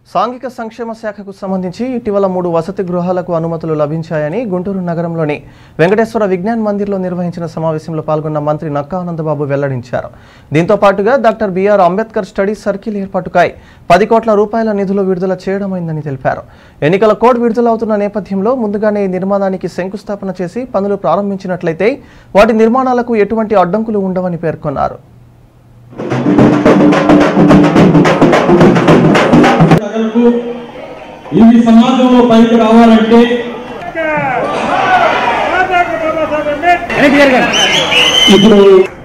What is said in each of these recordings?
సాంఘిక సంక్షేమ శాఖకు సంబంధించి ఇటీవల మూడు వసతి గృహాలకు అనుమతులు లభించాయని గుంటూరు నగరంలోని వెంకటేశ్వర విజ్ఞాన్ మందిర్లో నిర్వహించిన సమావేశంలో పాల్గొన్న మంత్రి నక్కా ఆనందబాబు వెల్లడించారు దీంతో పాటుగా doctor BR Ambedkar study circle ఏర్పాటుకై పది కోట్ల రూపాయల నిధులు విడుదల చేయడమైందని తెలిపారు ఎన్నికల కోడ్ విడుదలవుతున్న నేపథ్యంలో ముందుగానే ఈ నిర్మాణానికి శంకుస్థాపన చేసి పనులు ప్రారంభించినట్లయితే వాటి నిర్మాణాలకు ఎటువంటి అడ్డంకులు ఉండవని పేర్కొన్నారు ప్రజలకు ఇవి సమాజంలో పైకి రావాలంటే ఇప్పుడు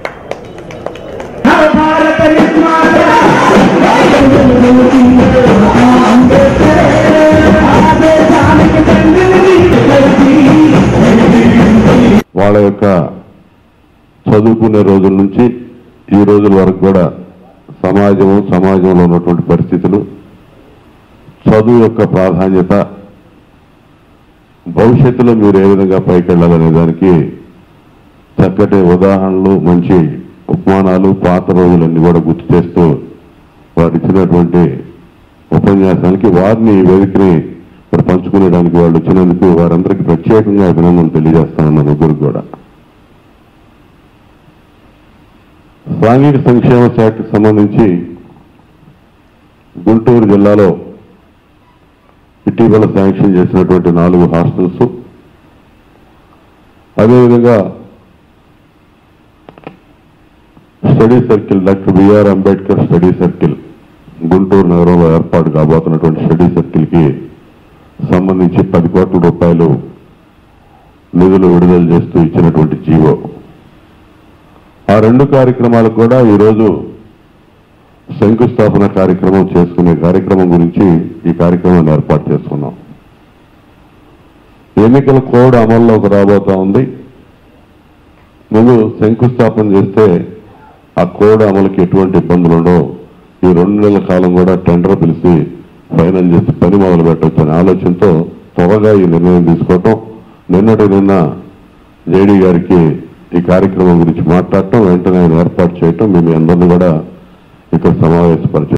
వాళ్ళ యొక్క చదువుకునే రోజుల నుంచి ఈ రోజుల వరకు కూడా సమాజము సమాజంలో ఉన్నటువంటి పరిస్థితులు చదువు యొక్క ప్రాధాన్యత భవిష్యత్తులో మీరు ఏ విధంగా పైకి వెళ్ళాలనే దానికి చక్కటి ఉదాహరణలు మంచి ఉపమానాలు పాత రోజులన్నీ కూడా గుర్తు చేస్తూ వారు ఇచ్చినటువంటి ఉపన్యాసానికి వారిని ఈ వేదికని మరి పంచుకునేడానికి వాళ్ళు వచ్చినందుకు వారందరికీ ప్రత్యేకంగా అభినందనలు తెలియజేస్తానన్న ముగ్గురు కూడా సాంఘిక సంక్షేమ శాఖకు సంబంధించి గుంటూరు జిల్లాలో ఇటీవల శాంక్షన్ చేసినటువంటి నాలుగు హాస్టల్స్ అదేవిధంగా study circle doctor BR Ambedkar study circle Guntur నగరంలో ఏర్పాటు కాబోతున్నటువంటి స్టడీ సర్కిల్ కి సంబంధించి పది కోట్ల రూపాయలు నిధులు విడుదల చేస్తూ ఇచ్చినటువంటి జీవో ఆ రెండు కార్యక్రమాలు కూడా ఈరోజు శంకుస్థాపన కార్యక్రమం చేసుకునే కార్యక్రమం గురించి ఈ కార్యక్రమాన్ని ఏర్పాటు చేసుకున్నాం ఎన్నికల కోడ్ అమల్లోకి రాబోతా ఉంది ముందు శంకుస్థాపన చేస్తే ఆ కోడ్ అమలుకి ఎటువంటి ఇబ్బందులు ఉండవు ఈ రెండు నెలల కాలం కూడా టెండర్ పిలిచి ఫైనల్ చేసి పని మొదలు పెట్టవచ్చు అనే ఆలోచనతో త్వరగా ఈ నిర్ణయం తీసుకోవటం నిన్నటి నిన్న జేడీ గారికి ఈ కార్యక్రమం గురించి మాట్లాడటం వెంటనే ఆయన ఏర్పాటు చేయటం మేము అందరినీ కూడా ఇక్కడ సమావేశపరిచారు